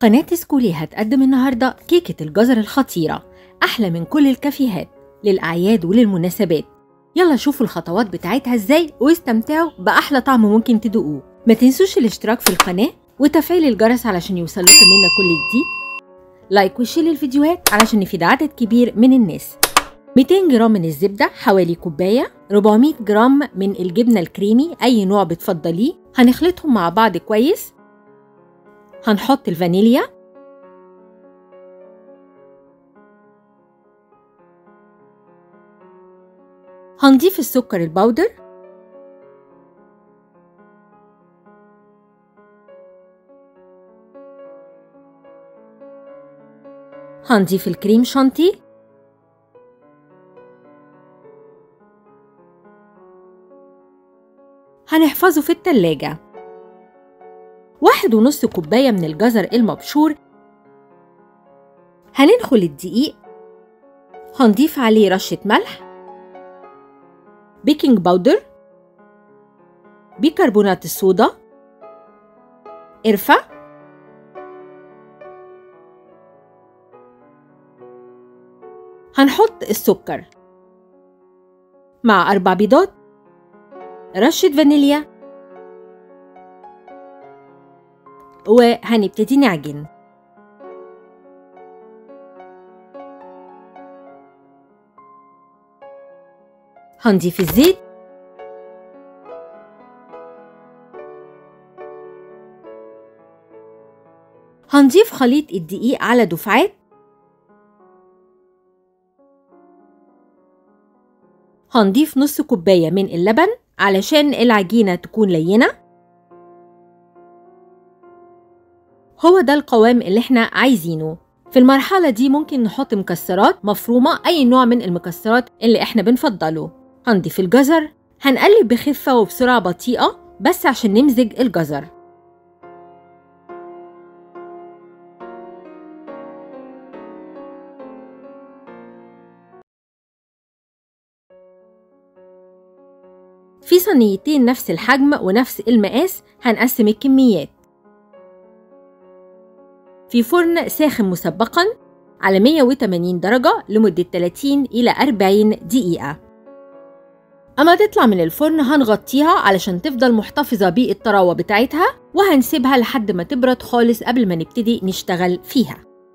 قناة سكولي هتقدم النهاردة كيكة الجزر الخطيرة أحلى من كل الكافيهات للأعياد وللمناسبات يلا شوفوا الخطوات بتاعتها ازاي واستمتعوا بأحلى طعم ممكن تدوقوه ما تنسوش الاشتراك في القناة وتفعيل الجرس علشان يوصلكم منا كل جديد لايك وشير للفيديوهات علشان نفيد عدد كبير من الناس 200 جرام من الزبدة حوالي كوباية 400 جرام من الجبنة الكريمي أي نوع بتفضليه هنخلطهم مع بعض كويس هنحط الفانيليا هنضيف السكر البودر هنضيف الكريم شانتيه هنحفظه في التلاجة واحد ونص كوباية من الجزر المبشور هننخل الدقيق هنضيف عليه رشة ملح بيكنج باودر بيكربونات الصودا قرفة هنحط السكر مع أربع بيضات رشة فانيليا وهنبتدي نعجن هنضيف الزيت هنضيف خليط الدقيق على دفعات هنضيف نص كوباية من اللبن علشان العجينة تكون لينة هو ده القوام اللي احنا عايزينه في المرحلة دي ممكن نحط مكسرات مفرومة أي نوع من المكسرات اللي احنا بنفضله هنضيف الجزر هنقلب بخفة وبسرعة بطيئة بس عشان نمزج الجزر في صينيتين نفس الحجم ونفس المقاس هنقسم الكميات في فرن ساخن مسبقا على 180 درجة لمدة 30 إلى 40 دقيقة أما تطلع من الفرن هنغطيها علشان تفضل محتفظة بالطراوة بتاعتها وهنسيبها لحد ما تبرد خالص قبل ما نبتدي نشتغل فيها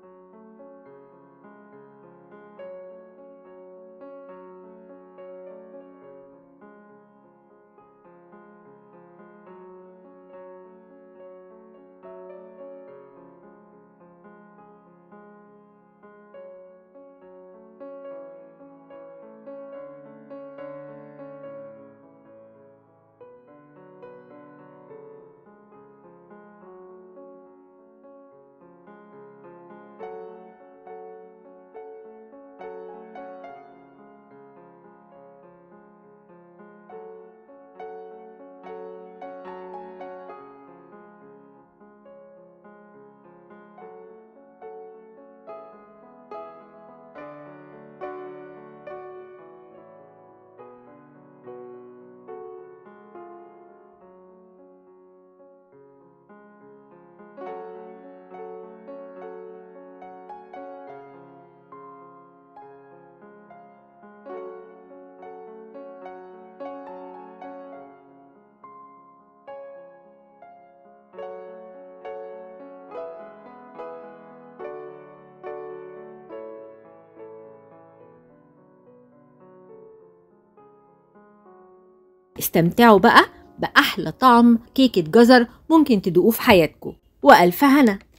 استمتعوا بقى بأحلى طعم كيكة جزر ممكن تدوقوه في حياتكم وألف هنا